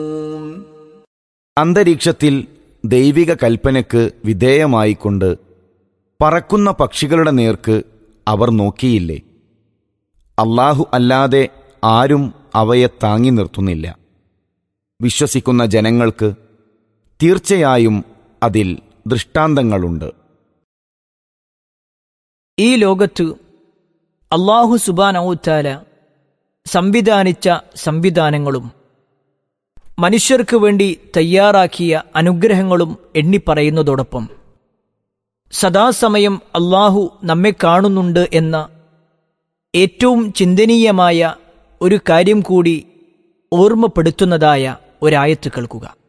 അന്തരീക്ഷത്തിൽ ദൈവിക കൽപ്പനയ്ക്ക് വിധേയമായിക്കൊണ്ട് പറക്കുന്ന പക്ഷികളുടെ നേർക്ക് അവർ നോക്കിയില്ലേ അള്ളാഹു അല്ലാതെ ആരും അവയെ താങ്ങി നിർത്തുന്നില്ല വിശ്വസിക്കുന്ന ജനങ്ങൾക്ക് തീർച്ചയായും അതിൽ ദൃഷ്ടാന്തങ്ങളുണ്ട് ഈ ലോകത്ത് അള്ളാഹു സുബാനൌത്താല സംവിധാനിച്ച സംവിധാനങ്ങളും മനുഷ്യർക്ക് വേണ്ടി തയ്യാറാക്കിയ അനുഗ്രഹങ്ങളും എണ്ണിപ്പറയുന്നതോടൊപ്പം സദാസമയം അള്ളാഹു നമ്മെ കാണുന്നുണ്ട് എന്ന ഏറ്റവും ചിന്തനീയമായ ഒരു കാര്യം കൂടി ഓർമ്മപ്പെടുത്തുന്നതായ ഒരായത്ത് കേൾക്കുക